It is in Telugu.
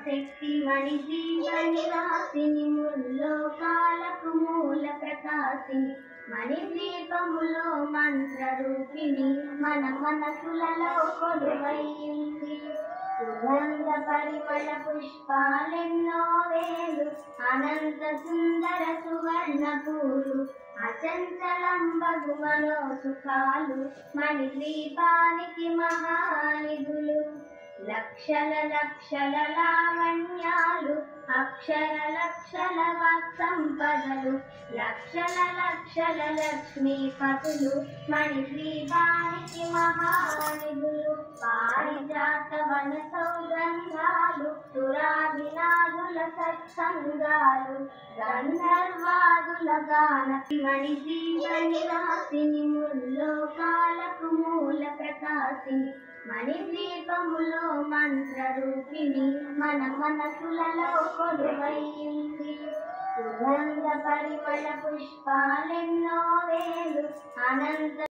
శక్తి మణి జీవని రాసిని ముల్లోకాలకు మూల ప్రకాశిని మణి ద్వీపములో మంత్ర రూపిణి మన మనసులలో కొలువైంది సుగంధ పరిమళ పుష్పాలెన్నో వేలు అనంత సుందర సువర్ణ పూలు అచంచలంబగు మనో సుఖాలు మణి ద్వీపానికి మహానిధులు లక్షల లక్షల లావణ్యాలు అక్షర లక్షల వాక్ సంపదలు లక్షల లక్షల లక్ష్మీపతులు మణి ద్వీపానికి మహానిధులు పారిజాత వన సౌగంధాలు సురాభినాదుల సత్సంగాలు గంధర్వాదుల గాన మణి జీవని రాసిని ముల్లోకాలకు మూల ప్రకాశిని మణి ద్వీపములో మంత్ర రూపిణి మన మనసులలో కొలువైంది సుగంధ పరిమళ పుష్పాలెన్నో వేలు అనంత